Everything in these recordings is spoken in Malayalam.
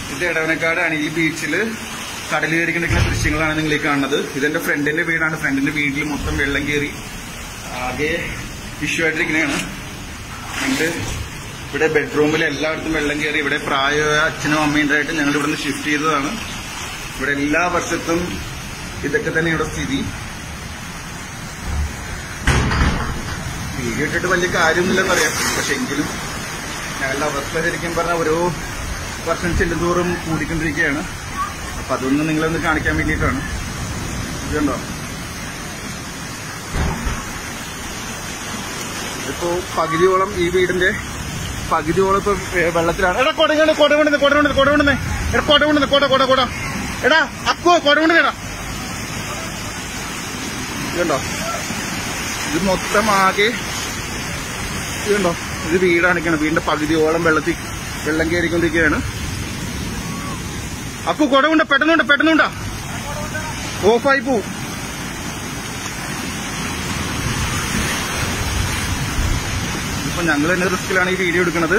ഇത് എടവനക്കാടാണ് ഈ ബീച്ചില് കടൽ കയറിക്കൊണ്ടിരിക്കുന്ന ദൃശ്യങ്ങളാണ് നിങ്ങൾ ഈ കാണുന്നത് ഇതെന്റെ ഫ്രണ്ടിന്റെ വീടാണ് ഫ്രണ്ടിന്റെ വീട്ടിൽ മൊത്തം വെള്ളം കയറി ആകെ ഇഷ്യൂ ആയിട്ടിരിക്കുന്നതാണ് ഞങ്ങള് ഇവിടെ ബെഡ്റൂമിൽ എല്ലായിടത്തും വെള്ളം കയറി ഇവിടെ പ്രായമായ അച്ഛനും അമ്മയും ഉണ്ടായിട്ട് ഞങ്ങൾ ഇവിടെ നിന്ന് ഷിഫ്റ്റ് ചെയ്തതാണ് ഇവിടെ എല്ലാ വർഷത്തും ഇതൊക്കെ തന്നെ ഇവിടെ സ്ഥിതി വീഡിയോ ഇട്ടിട്ട് വലിയ കാര്യമൊന്നുമില്ലെന്ന് അറിയാം പക്ഷെ എങ്കിലും ഞങ്ങളുടെ അവസ്ഥ ശരിക്കും പറഞ്ഞാൽ ഓരോ വർഷം ചെല്ലുന്തോറും കൂടിക്കൊണ്ടിരിക്കുകയാണ് അപ്പൊ അതൊന്ന് നിങ്ങളൊന്ന് കാണിക്കാൻ വേണ്ടിയിട്ടാണ് ഇതുണ്ടോ ഇപ്പോ പകുതിയോളം ഈ വീടിന്റെ പകുതിയോളം ഇപ്പൊ വെ- വെള്ളത്തിലാണ് എടാ കൊടങ്ങണ്ട് കൊടകൊണ്ടെന്ന് കൊടകൊണ്ടെന്ന് കൊടകൊണ്ടെന്ന് എടാ കൊടകൊണ്ടെന്ന് കൊട കൊട കൊട എടാ അക്കോ കൊടകൊണ്ടെന്ന് എടാ ഇതുണ്ടോ ഇത് മൊത്തം ആകെ ഇതുണ്ടോ ഇത് വീടാണ് നിൽക്കുന്നത് വീടിന്റെ പകുതിയോളം വെള്ളത്തിൽ വെള്ളം കയറിക്കൊണ്ടിരിക്കുകയാണ് അക്കു കുടവുണ്ട് പെട്ടെന്നുണ്ട് പെട്ടെന്നുണ്ടാ ഓഫായി പോവും ഇപ്പൊ ഞങ്ങൾ തന്നെ റിസ്കിലാണ് ഈ വീഡിയോ എടുക്കുന്നത്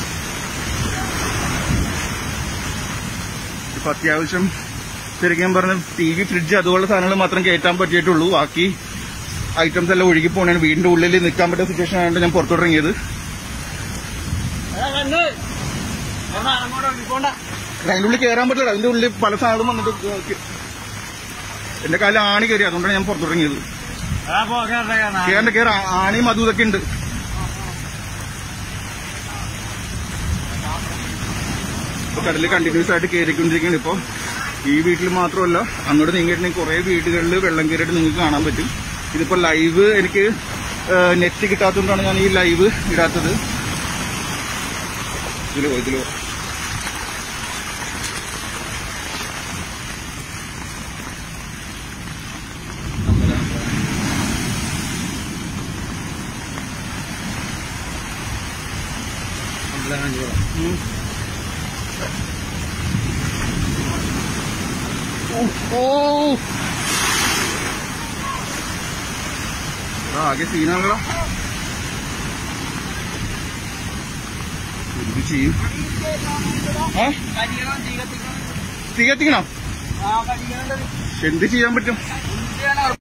ഇപ്പൊ അത്യാവശ്യം ശരിക്കും പറഞ്ഞ ടി വി ഫ്രിഡ്ജ് അതുപോലുള്ള സാധനങ്ങൾ മാത്രം കയറ്റാൻ പറ്റിയിട്ടുള്ളൂ ബാക്കി ഐറ്റംസ് എല്ലാം ഒഴുകി പോകണാണ് വീടിന്റെ ഉള്ളിൽ നിൽക്കാൻ പറ്റുന്ന സിറ്റുവേഷൻ ആയതുകൊണ്ട് ഞാൻ പുറത്തോട്ടിറങ്ങിയത് അതിന്റെ ഉള്ളിൽ കയറാൻ പറ്റില്ല അതിന്റെ ഉള്ളിൽ പല സാധനങ്ങളും വന്നിട്ട് കേ- എന്റെ കാലിൽ ആണി കയറി അതുകൊണ്ടാണ് ഞാൻ പുറത്തിറങ്ങിയത് കയറണ്ട കയറ ആണിയും അതും ഇതൊക്കെ ഉണ്ട് ഇപ്പൊ കടലിൽ കണ്ടിന്യൂസ് ആയിട്ട് കയറിക്കൊണ്ടിരിക്കുകയാണ് ഇപ്പൊ ഈ വീട്ടിൽ മാത്രമല്ല അങ്ങോട്ട് നീങ്ങിയിട്ടുണ്ടെങ്കിൽ കുറെ വീടുകളിൽ വെള്ളം കയറിയിട്ട് നിങ്ങൾക്ക് കാണാൻ പറ്റും ഇതിപ്പോ ലൈവ് എനിക്ക് നെറ്റ് കിട്ടാത്തതുകൊണ്ടാണ് ഞാൻ ഈ ലൈവ് ഇടാത്തത് ഇതിലോ ഇതിലോ ഉം. ഓ, ഓ. എടാ, ആകെ സീനാണല്ലോ എന്ത് ചെയ്യും ഏ തീ കത്തിക്കണോ എന്ത് ചെയ്യാൻ പറ്റും